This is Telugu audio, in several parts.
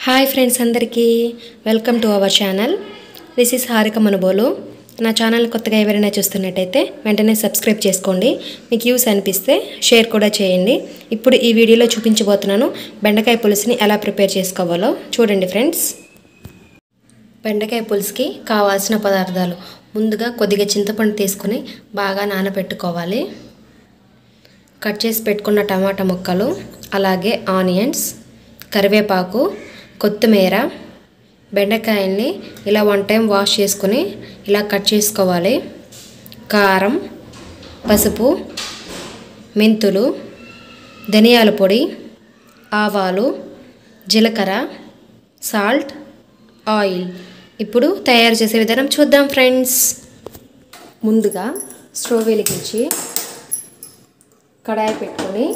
హాయ్ ఫ్రెండ్స్ అందరికీ welcome to our channel this is Harika మనబోలు నా ఛానల్ కొత్తగా ఎవరైనా చూస్తున్నట్టయితే వెంటనే సబ్స్క్రైబ్ చేసుకోండి మీకు యూస్ అనిపిస్తే షేర్ కూడా చేయండి ఇప్పుడు ఈ వీడియోలో చూపించబోతున్నాను బెండకాయ పులుసుని ఎలా ప్రిపేర్ చేసుకోవాలో చూడండి ఫ్రెండ్స్ బెండకాయ పులుసుకి కావాల్సిన పదార్థాలు ముందుగా కొద్దిగా చింతపండు తీసుకొని బాగా నానబెట్టుకోవాలి కట్ చేసి పెట్టుకున్న టమాటా ముక్కలు అలాగే ఆనియన్స్ కరివేపాకు కొత్తిమీర బెండకాయల్ని ఇలా వన్ టైం వాష్ చేసుకుని ఇలా కట్ చేసుకోవాలి కారం పసుపు మెంతులు ధనియాల పొడి ఆవాలు జీలకర్ర సాల్ట్ ఆయిల్ ఇప్పుడు తయారు చేసే విధానం చూద్దాం ఫ్రెండ్స్ ముందుగా స్టవ్ వెలిగించి కడాయి పెట్టుకొని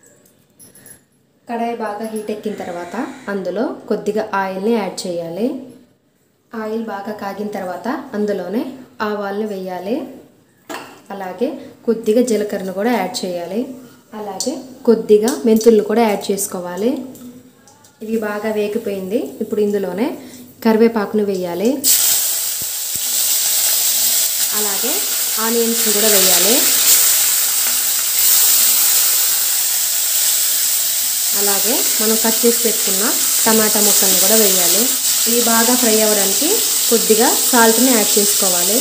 కడాయి బాగా హీట్ ఎక్కిన తర్వాత అందులో కొద్దిగా ఆయిల్ని యాడ్ చేయాలి ఆయిల్ బాగా కాగిన తర్వాత అందులోనే ఆవాల్ని వేయాలి అలాగే కొద్దిగా జీలకర్రను కూడా యాడ్ చేయాలి అలాగే కొద్దిగా మెంతులను కూడా యాడ్ చేసుకోవాలి ఇవి బాగా వేగిపోయింది ఇప్పుడు ఇందులోనే కరివేపాకును వేయాలి అలాగే ఆనియన్స్ని కూడా వేయాలి అలాగే మనం కట్ చేసి పెట్టుకున్న టమాటా ముక్కల్ని కూడా వేయాలి ఇవి బాగా ఫ్రై అవ్వడానికి కొద్దిగా సాల్ట్ని యాడ్ చేసుకోవాలి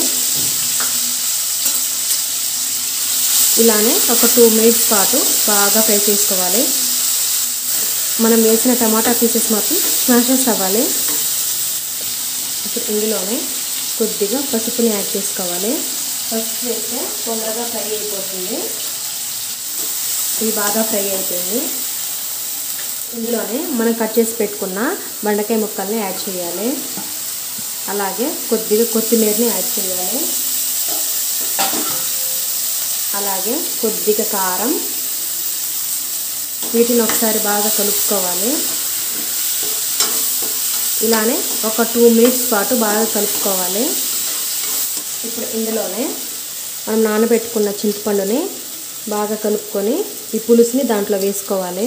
ఇలానే ఒక టూ మినిట్స్ పాటు బాగా ఫ్రై చేసుకోవాలి మనం వేసిన టమాటా పీసెస్ మాత్రం స్మాషెస్ అవ్వాలి ఇప్పుడు ఇందులోనే కొద్దిగా పసుపుని యాడ్ చేసుకోవాలి పసుపు వేస్తే తొందరగా ఫ్రై అయిపోతుంది ఇవి బాగా ఫ్రై అయిపోయింది ఇందులోనే మనం కట్ చేసి పెట్టుకున్న బెండకాయ ముక్కల్ని యాడ్ చేయాలి అలాగే కొద్దిగా కొత్తిమీరని యాడ్ చేయాలి అలాగే కొద్దిగా కారం వీటిని ఒకసారి బాగా కలుపుకోవాలి ఇలానే ఒక టూ మినిట్స్ పాటు బాగా కలుపుకోవాలి ఇప్పుడు ఇందులోనే మనం నానబెట్టుకున్న చింతపండుని బాగా కలుపుకొని ఈ పులుసుని దాంట్లో వేసుకోవాలి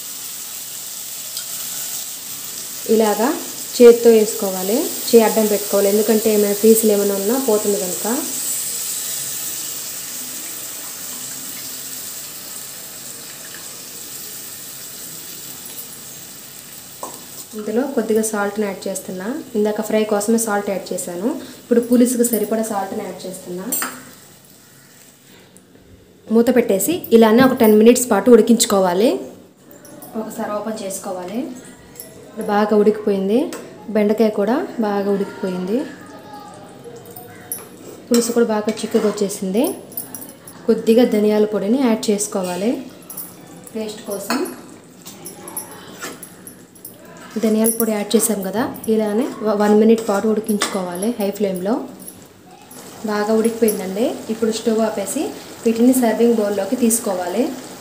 ఇలాగా చేతితో వేసుకోవాలి చేయి అడ్డం పెట్టుకోవాలి ఎందుకంటే ఏమైనా పీసులు ఏమైనా ఉన్నా పోతుంది కనుక ఇందులో కొద్దిగా సాల్ట్ని యాడ్ చేస్తున్నా ఇందాక ఫ్రై కోసమే సాల్ట్ యాడ్ చేశాను ఇప్పుడు పులుసుకు సరిపడా సాల్ట్ని యాడ్ చేస్తున్నా మూత పెట్టేసి ఇలానే ఒక టెన్ మినిట్స్ పాటు ఉడికించుకోవాలి ఒకసారి ఓపెన్ చేసుకోవాలి బాగా ఉడికిపోయింది బెండకాయ కూడా బాగా ఉడికిపోయింది పులుసు కూడా బాగా చిక్కగా వచ్చేసింది కొద్దిగా ధనియాల పొడిని యాడ్ చేసుకోవాలి టేస్ట్ కోసం ధనియాల పొడి యాడ్ చేసాం కదా ఇలానే వన్ మినిట్ పాటు ఉడికించుకోవాలి హై ఫ్లేమ్లో బాగా ఉడికిపోయిందండి ఇప్పుడు స్టవ్ ఆపేసి వీటిని సర్వింగ్ బౌల్లోకి తీసుకోవాలి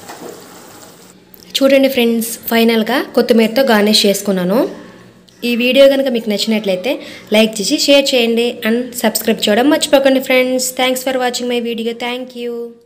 చూడండి ఫ్రెండ్స్ ఫైనల్గా కొత్తిమీరతో గార్నిష్ చేసుకున్నాను ఈ వీడియో కనుక మీకు నచ్చినట్లయితే లైక్ చేసి షేర్ చేయండి అండ్ సబ్స్క్రైబ్ చేయడం మర్చిపోకండి friends thanks for watching my video thank you